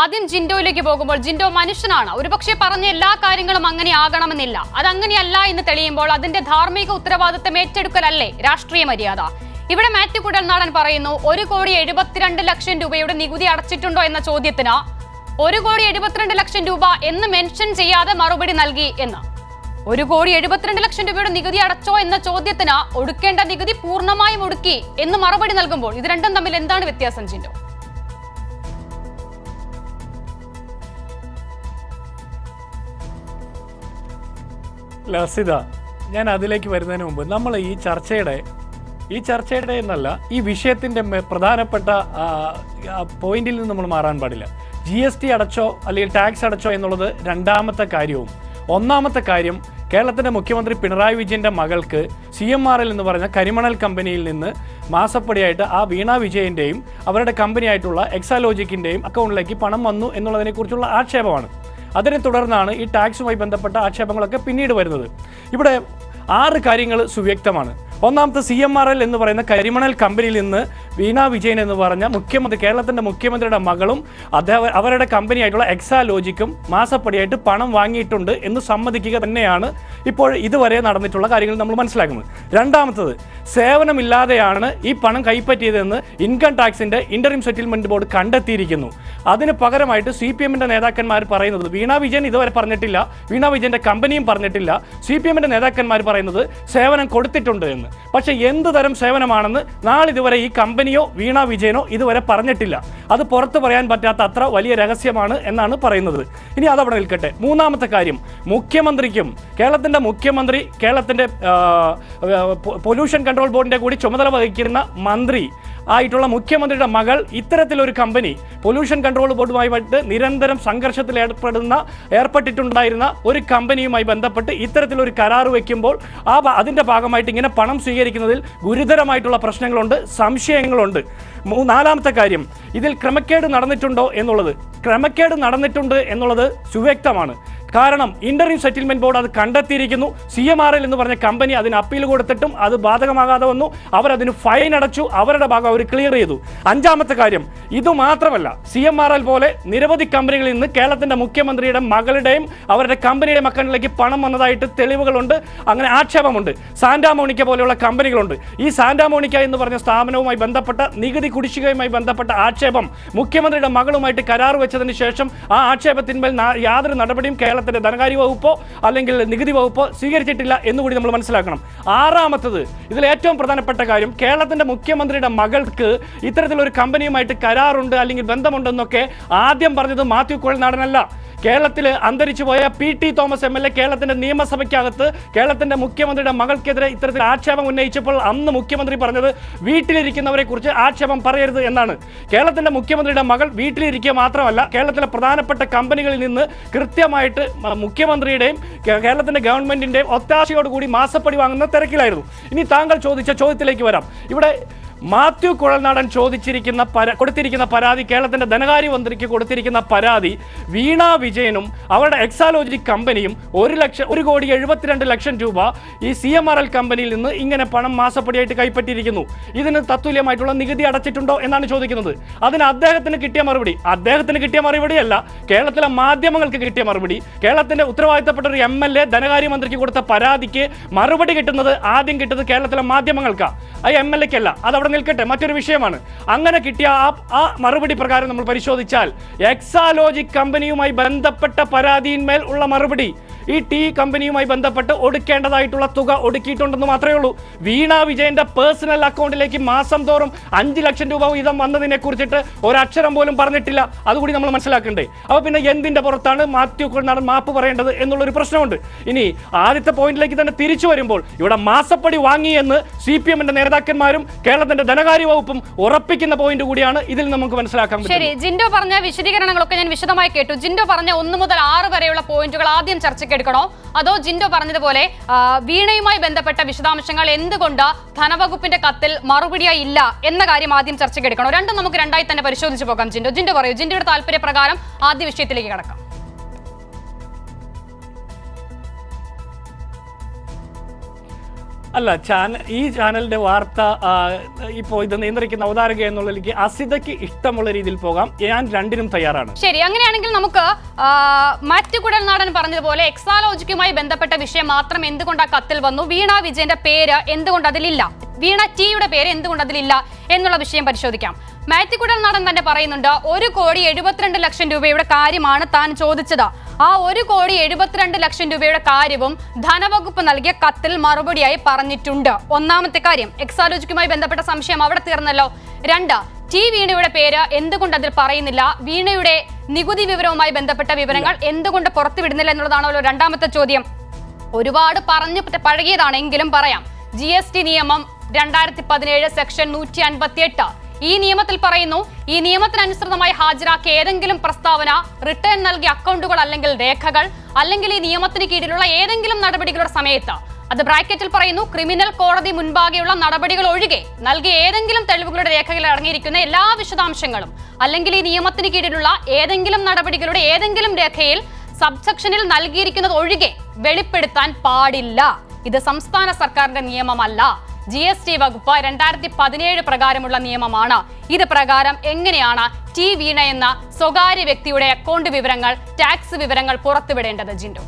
ആദ്യം ജിൻഡോയിലേക്ക് പോകുമ്പോൾ ജിൻഡോ മനുഷ്യനാണ് ഒരുപക്ഷെ പറഞ്ഞ എല്ലാ കാര്യങ്ങളും അങ്ങനെ ആകണമെന്നില്ല അതങ്ങനെയല്ല എന്ന് തെളിയുമ്പോൾ അതിന്റെ ധാർമ്മിക ഉത്തരവാദിത്തം ഏറ്റെടുക്കലല്ലേ രാഷ്ട്രീയ മര്യാദ ഇവിടെ മാത്യു കുടൽനാടൻ പറയുന്നു ഒരു കോടി എഴുപത്തിരണ്ട് ലക്ഷം രൂപയുടെ നികുതി അടച്ചിട്ടുണ്ടോ എന്ന ചോദ്യത്തിന് ഒരു കോടി എഴുപത്തിരണ്ട് ലക്ഷം രൂപ എന്ന് മെൻഷൻ ചെയ്യാതെ മറുപടി നൽകി എന്ന് ഒരു കോടി എഴുപത്തിരണ്ട് ലക്ഷം രൂപയുടെ നികുതി അടച്ചോ എന്ന ചോദ്യത്തിന് ഒടുക്കേണ്ട നികുതി പൂർണ്ണമായും ഒടുക്കി എന്ന് മറുപടി നൽകുമ്പോൾ ഇത് രണ്ടും തമ്മിൽ എന്താണ് വ്യത്യാസം ജിൻഡോ ലസിത ഞാൻ അതിലേക്ക് വരുന്നതിന് മുമ്പ് നമ്മൾ ഈ ചർച്ചയുടെ ഈ ചർച്ചയുടെ എന്നല്ല ഈ വിഷയത്തിൻ്റെ മെ- പ്രധാനപ്പെട്ട ആ, ആ പോയിന്റിൽ നിന്ന് നമ്മൾ മാറാൻ പാടില്ല ജി എസ് ടി അടച്ചോ അല്ലെങ്കിൽ ടാക്സ് അടച്ചോ എന്നുള്ളത് രണ്ടാമത്തെ കാര്യവും ഒന്നാമത്തെ കാര്യം കേരളത്തിൻ്റെ മുഖ്യമന്ത്രി പിണറായി വിജയൻ്റെ മകൾക്ക് സി എം ആർ എൽ എന്ന് പറഞ്ഞ കരിമണൽ കമ്പനിയിൽ നിന്ന് മാസപ്പടിയായിട്ട് ആ വീണ വിജയൻ്റെയും അവരുടെ കമ്പനിയായിട്ടുള്ള എക്സാലോജിക്കിൻ്റെയും അക്കൗണ്ടിലേക്ക് പണം വന്നു എന്നുള്ളതിനെക്കുറിച്ചുള്ള ആക്ഷേപമാണ് അതിനെ തുടർന്നാണ് ഈ ടാക്സുമായി ബന്ധപ്പെട്ട ആക്ഷേപങ്ങളൊക്കെ പിന്നീട് വരുന്നത് ഇവിടെ ആറ് കാര്യങ്ങൾ സുവ്യക്തമാണ് ഒന്നാമത്തെ സി എം ആർ എൽ എന്ന് പറയുന്ന കരിമണൽ കമ്പനിയിൽ നിന്ന് വീണ വിജയൻ എന്ന് പറഞ്ഞ മുഖ്യമന്ത്രി കേരളത്തിൻ്റെ മുഖ്യമന്ത്രിയുടെ മകളും അദ്ദേഹം അവരുടെ കമ്പനിയായിട്ടുള്ള എക്സാലോജിക്കും മാസപ്പടിയായിട്ട് പണം വാങ്ങിയിട്ടുണ്ട് എന്ന് സമ്മതിക്കുക തന്നെയാണ് ഇപ്പോൾ ഇതുവരെ നടന്നിട്ടുള്ള കാര്യങ്ങൾ നമ്മൾ മനസ്സിലാക്കുന്നത് രണ്ടാമത്തത് സേവനമില്ലാതെയാണ് ഈ പണം കൈപ്പറ്റിയതെന്ന് ഇൻകം ടാക്സിന്റെ ഇന്ററിം സെറ്റിൽമെന്റ് ബോർഡ് കണ്ടെത്തിയിരിക്കുന്നു അതിന് പകരമായിട്ട് സി പി എമ്മിന്റെ നേതാക്കന്മാർ പറയുന്നത് വീണ വിജയൻ ഇതുവരെ പറഞ്ഞിട്ടില്ല വീണ വിജയന്റെ കമ്പനിയും പറഞ്ഞിട്ടില്ല സി പി എമ്മിന്റെ നേതാക്കന്മാർ പറയുന്നത് സേവനം കൊടുത്തിട്ടുണ്ട് എന്ന് പക്ഷേ എന്ത് തരം സേവനമാണെന്ന് നാളിതുവരെ ഈ കമ്പനിയോ വീണ വിജയനോ ഇതുവരെ പറഞ്ഞിട്ടില്ല അത് പുറത്ത് പറയാൻ പറ്റാത്ത അത്ര വലിയ രഹസ്യമാണ് എന്നാണ് പറയുന്നത് ഇനി അതവിടെ നിൽക്കട്ടെ മൂന്നാമത്തെ കാര്യം മുഖ്യമന്ത്രിക്കും കേരളത്തിന്റെ മുഖ്യമന്ത്രി കേരളത്തിന്റെ പൊല്യൂഷൻ കൺട്രോൾ ബോർഡിന്റെ കൂടി ചുമതല വഹിക്കുന്ന മന്ത്രി ആയിട്ടുള്ള മുഖ്യമന്ത്രിയുടെ മകൾ ഇത്തരത്തിലൊരു കമ്പനി പൊല്യൂഷൻ കൺട്രോൾ ബോർഡുമായിട്ട് നിരന്തരം സംഘർഷത്തിൽ ഏർപ്പെടുന്ന ഏർപ്പെട്ടിട്ടുണ്ടായിരുന്ന ഒരു കമ്പനിയുമായി ബന്ധപ്പെട്ട് ഇത്തരത്തിലൊരു കരാർ വയ്ക്കുമ്പോൾ ആ ഭ- അതിന്റെ ഭാഗമായിട്ട് ഇങ്ങനെ പണം സ്വീകരിക്കുന്നതിൽ ഗുരുതരമായിട്ടുള്ള പ്രശ്നങ്ങളുണ്ട് സംശയങ്ങളുണ്ട് മൂ- നാലാമത്തെ കാര്യം ഇതിൽ ക്രമക്കേട് നടന്നിട്ടുണ്ടോ എന്നുള്ളത് ക്രമക്കേട് നടന്നിട്ടുണ്ട് എന്നുള്ളത് സുവ്യക്തമാണ് കാരണം ഇന്റർവ്യൂ സെറ്റിൽമെന്റ് ബോർഡ് അത് കണ്ടെത്തിയിരിക്കുന്നു സി എം ആർ എൽ എന്ന് പറഞ്ഞ കമ്പനി അതിന് അപ്പീൽ കൊടുത്തിട്ടും അത് ബാധകമാകാതെ വന്നു അവരതിന് ഫൈൻ അടച്ചു അവരുടെ ഭാഗം അവർ ക്ലിയർ ചെയ്തു അഞ്ചാമത്തെ കാര്യം ഇത് മാത്രമല്ല സി എം ആർ എൽ പോലെ നിരവധി കമ്പനികളിൽ നിന്ന് കേരളത്തിന്റെ മുഖ്യമന്ത്രിയുടെ മകളുടെയും അവരുടെ കമ്പനിയുടെ അക്കൗണ്ടിലേക്ക് പണം വന്നതായിട്ട് തെളിവുകളുണ്ട് അങ്ങനെ ആക്ഷേപമുണ്ട് സാന്റാമോണിക്ക പോലെയുള്ള കമ്പനികളുണ്ട് ഈ സാന്റാമോണിക്ക എന്ന് പറഞ്ഞ സ്ഥാപനവുമായി ബന്ധപ്പെട്ട നികുതി കുടിശ്ശികയുമായി ബന്ധപ്പെട്ട ആക്ഷേപം മുഖ്യമന്ത്രിയുടെ മകളുമായിട്ട് കരാർ വെച്ചതിന് ശേഷം ആ ആക്ഷേപത്തിന്മേൽ നാ- യാതൊരു നടപടിയും കേരളത്തിന്റെ ധനകാര്യ വകുപ്പോ അല്ലെങ്കിൽ നികുതി വകുപ്പോ സ്വീകരിച്ചിട്ടില്ല എന്നുകൂടി നമ്മൾ മനസ്സിലാക്കണം ആറാമത്തത് ഇതിൽ ഏറ്റവും പ്രധാനപ്പെട്ട കാര്യം കേരളത്തിന്റെ മുഖ്യമന്ത്രിയുടെ മകൾക്ക് ഇത്തരത്തിലൊരു കമ്പനിയുമായിട്ട് കരാറുണ്ട് അല്ലെങ്കിൽ ബന്ധമുണ്ടെന്നൊക്കെ ആദ്യം പറഞ്ഞത് മാത്യു കുഴൽനാടനല്ല കേരളത്തിൽ അന്തരിച്ചു പോയ P T Thomas M L A കേരളത്തിന്റെ നിയമസഭയ്ക്കകത്ത് കേരളത്തിന്റെ മുഖ്യമന്ത്രിയുടെ മകൾക്കെതിരെ ഇത്തരത്തിൽ ആക്ഷേപം ഉന്നയിച്ചപ്പോൾ അന്ന് മുഖ്യമന്ത്രി പറഞ്ഞത് വീട്ടിലിരിക്കുന്നവരെ കുറിച്ച് ആക്ഷേപം പറയരുത് എന്നാണ് കേരളത്തിന്റെ മുഖ്യമന്ത്രിയുടെ മകൾ വീട്ടിലിരിക്കുക മാത്രമല്ല കേരളത്തിലെ പ്രധാനപ്പെട്ട കമ്പനികളിൽ നിന്ന് കൃത്യമായിട്ട് മ- മുഖ്യമന്ത്രിയുടെയും കേ- കേരളത്തിന്റെ ഗവൺമെന്റിന്റെയും ഒത്താശയോടുകൂടി മാസപ്പടി വാങ്ങുന്ന തിരക്കിലായിരുന്നു ഇനി താങ്കൾ ചോദിച്ച ചോദ്യത്തിലേക്ക് വരാം ഇവിടെ മാത്യു കുഴൽനാടൻ ചോദിച്ചിരിക്കുന്ന പര കൊടുത്തിരിക്കുന്ന പരാതി കേരളത്തിന്റെ ധനകാര്യ മന്ത്രിക്ക് കൊടുത്തിരിക്കുന്ന പരാതി വീണ വിജയനും അവരുടെ എക്സാലോജി കമ്പനിയും ഒരു ലക്ഷം ഒരു കോടി എഴുപത്തിരണ്ട് ലക്ഷം രൂപ ഈ സി എം ആർ എൽ കമ്പനിയിൽ നിന്ന് ഇങ്ങനെ പണം മാസപ്പടിയായിട്ട് കൈപ്പറ്റിയിരിക്കുന്നു ഇതിന് തത്തുല്യമായിട്ടുള്ള നികുതി അടച്ചിട്ടുണ്ടോ എന്നാണ് ചോദിക്കുന്നത് അതിന് അദ്ദേഹത്തിന് കിട്ടിയ മറുപടി അദ്ദേഹത്തിന് കിട്ടിയ മറുപടിയല്ല കേരളത്തിലെ മാധ്യമങ്ങൾക്ക് കിട്ടിയ മറുപടി കേരളത്തിന്റെ ഉത്തരവാദിത്തപ്പെട്ട ഒരു എം എൽ എ ധനകാര്യമന്ത്രിക്ക് കൊടുത്ത പരാതിക്ക് മറുപടി കിട്ടുന്നത് ആദ്യം കിട്ടുന്നത് കേരളത്തിലെ മാധ്യമങ്ങൾക്കാണ് ആ എം എൽ എക്കല്ല അത് അവിടെ നിൽക്കട്ടെ മറ്റൊരു വിഷയമാണ് അങ്ങനെ കിട്ടിയ ആ ആ മറുപടി പ്രകാരം നമ്മൾ പരിശോധിച്ചാൽ എക്സാലോജിക് കമ്പനിയുമായി ബന്ധപ്പെട്ട പരാതിയിന്മേൽ ഉള്ള മറുപടി ഈ ടീ കമ്പനിയുമായി ബന്ധപ്പെട്ട് ഒടുക്കേണ്ടതായിട്ടുള്ള തുക ഒടുക്കിയിട്ടുണ്ടെന്ന് മാത്രമേ ഉള്ളൂ വീണ വിജയന്റെ പേഴ്സണൽ അക്കൗണ്ടിലേക്ക് മാസം തോറും അഞ്ച് ലക്ഷം രൂപ വീതം വന്നതിനെ കുറിച്ചിട്ട് ഒരക്ഷരം പോലും പറഞ്ഞിട്ടില്ല അതുകൂടി നമ്മൾ മനസ്സിലാക്കണ്ടേ അപ്പൊ പിന്നെ എന്തിന്റെ പുറത്താണ് മാത്യു കുഴൽനാടൻ മാപ്പ് പറയേണ്ടത് എന്നുള്ളൊരു പ്രശ്നമുണ്ട് ഇനി ആദ്യത്തെ പോയിന്റിലേക്ക് തന്നെ തിരിച്ചു വരുമ്പോൾ ഇവിടെ മാസപ്പടി വാങ്ങി എന്ന് സി പി എമ്മിന്റെ നേതാക്കന്മാരും കേരളത്തിന്റെ ധനകാര്യ വകുപ്പും ഉറപ്പിക്കുന്ന പോയിന്റ് കൂടിയാണ് ഇതിൽ നമുക്ക് മനസ്സിലാക്കാൻ ശരി പറ്റുന്നത് ജിൻഡോ പറഞ്ഞ വിശദീകരണങ്ങളൊക്കെ ഞാൻ വിശദമായി കേട്ടു ജിൻഡോ പറഞ്ഞ ഒന്ന് മുതൽ ആറ് വരെയുള്ള പോയിന്റുകൾ ആദ്യം ചർച്ചയ്ക്ക് എടുക്കണോ അതോ ജിൻഡോ പറഞ്ഞതുപോലെ ആ, വീണയുമായി ബന്ധപ്പെട്ട വിശദാംശങ്ങൾ എന്തുകൊണ്ട് ധനവകുപ്പിന്റെ കത്തിൽ മറുപടിയായി ഇല്ല എന്ന കാര്യം ആദ്യം ചർച്ചയ്ക്ക് എടുക്കണോ രണ്ടും നമുക്ക് രണ്ടായി തന്നെ പരിശോധിച്ച് പോകാം ജിൻഡോ ജിൻഡോ പറയൂ ജിൻഡോയുടെ താല്പര്യപ്രകാരം ആദ്യ വിഷയത്തിലേക്ക് കടക്കാം അല്ല ചാനൽ ഈ ചാനലിന്റെ വാർത്ത ആ, ഇപ്പോൾ ഇത് നിയന്ത്രിക്കുന്ന അവതാരക എന്നുള്ളതിലേക്ക് അസിതയ്ക്ക് ഇഷ്ടമുള്ള രീതിയിൽ പോകാം ഞാൻ രണ്ടിനും തയ്യാറാണ് ശരി അങ്ങനെയാണെങ്കിൽ നമുക്ക് ആ, മാത്യു കുഴൽനാടൻ പറഞ്ഞതുപോലെ എക്സാലോജിക്കുമായി ബന്ധപ്പെട്ട വിഷയം മാത്രം എന്തുകൊണ്ട് ആ കത്തിൽ വന്നു വീണ വിജയന്റെ പേര് എന്തുകൊണ്ട് അതിലില്ല വീണ ടിയുടെ പേര് എന്തുകൊണ്ട് അതിലില്ല എന്നുള്ള വിഷയം പരിശോധിക്കാം മാത്യു കുഴൽനാടൻ തന്നെ പറയുന്നുണ്ട് ഒരു കോടി എഴുപത്തിരണ്ട് ലക്ഷം രൂപയുടെ കാര്യമാണ് താൻ ചോദിച്ചത് ആ ഒരു കോടി എഴുപത്തിരണ്ട് ലക്ഷം രൂപയുടെ കാര്യവും ധനവകുപ്പ് നൽകിയ കത്തിൽ മറുപടിയായി പറഞ്ഞിട്ടുണ്ട് ഒന്നാമത്തെ കാര്യം എക്സാലോജിക്കുമായി ബന്ധപ്പെട്ട സംശയം അവിടെ തീർന്നല്ലോ രണ്ട് ടി വീണയുടെ പേര് എന്തുകൊണ്ട് അതിൽ പറയുന്നില്ല വീണയുടെ നികുതി വിവരവുമായി ബന്ധപ്പെട്ട വിവരങ്ങൾ എന്തുകൊണ്ട് പുറത്തുവിടുന്നില്ല എന്നുള്ളതാണല്ലോ രണ്ടാമത്തെ ചോദ്യം ഒരുപാട് പറഞ്ഞു പ- പഴകിയതാണെങ്കിലും പറയാം ജി എസ് ടി നിയമം രണ്ടായിരത്തി പതിനേഴ് സെക്ഷൻ നൂറ്റി അൻപത്തി എട്ട് ഈ നിയമത്തിൽ പറയുന്നു ഈ നിയമത്തിനനുസൃതമായി ഹാജരാക്കിയ ഏതെങ്കിലും പ്രസ്താവന റിട്ടേൺ നൽകിയ അക്കൗണ്ടുകൾ അല്ലെങ്കിൽ രേഖകൾ അല്ലെങ്കിൽ ഈ നിയമത്തിന് കീഴിലുള്ള ഏതെങ്കിലും നടപടികളുടെ സമയത്ത് അത് ബ്രാക്കറ്റിൽ പറയുന്നു ക്രിമിനൽ കോടതി മുൻപാകെയുള്ള നടപടികൾ ഒഴികെ നൽകിയ ഏതെങ്കിലും തെളിവുകളുടെ രേഖകളിൽ അടങ്ങിയിരിക്കുന്ന എല്ലാ വിശദാംശങ്ങളും അല്ലെങ്കിൽ ഈ നിയമത്തിന് കീഴിലുള്ള ഏതെങ്കിലും നടപടികളുടെ ഏതെങ്കിലും രേഖയിൽ സബ്സെക്ഷനിൽ നൽകിയിരിക്കുന്നത് ഒഴികെ വെളിപ്പെടുത്താൻ പാടില്ല ഇത് സംസ്ഥാന സർക്കാരിന്റെ നിയമമല്ല ജി എസ് ടി വകുപ്പ് രണ്ടായിരത്തി പതിനേഴ് പ്രകാരമുള്ള നിയമമാണ് ഇത് പ്രകാരം എങ്ങനെയാണ് ടി വീണ എന്ന സ്വകാര്യ വ്യക്തിയുടെ അക്കൗണ്ട് വിവരങ്ങൾ ടാക്സ് വിവരങ്ങൾ പുറത്തുവിടേണ്ടത് ജിൻഡു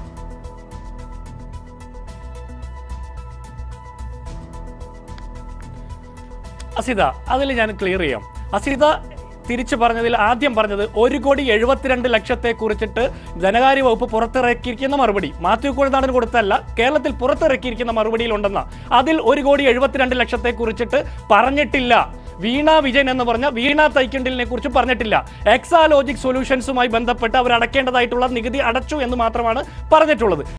അസിത അതിൽ ഞാൻ ക്ലിയർ ചെയ്യാം അസിത തിരിച്ചു പറഞ്ഞതിൽ ആദ്യം പറഞ്ഞത് ഒരു കോടി എഴുപത്തിരണ്ട് ലക്ഷത്തെ കുറിച്ചിട്ട് ധനകാര്യ വകുപ്പ് പുറത്തിറക്കിയിരിക്കുന്ന മറുപടി മാത്യു കുഴനാടൻ കൊടുത്തല്ല കേരളത്തിൽ പുറത്തിറക്കിയിരിക്കുന്ന മറുപടിയിലുണ്ടെന്ന അതിൽ ഒരു കോടി എഴുപത്തിരണ്ട് ലക്ഷത്തെ കുറിച്ചിട്ട് പറഞ്ഞിട്ടില്ല വീണ വിജയൻ എന്ന് പറഞ്ഞ വീണ തൈക്കണ്ടിലിനെ കുറിച്ച് പറഞ്ഞിട്ടില്ല എക്സാലോജിക് സൊല്യൂഷൻസുമായി ബന്ധപ്പെട്ട് അവർ അടക്കേണ്ടതായിട്ടുള്ള നികുതി അടച്ചു എന്ന് മാത്രമാണ് പറഞ്ഞിട്ടുള്ളത്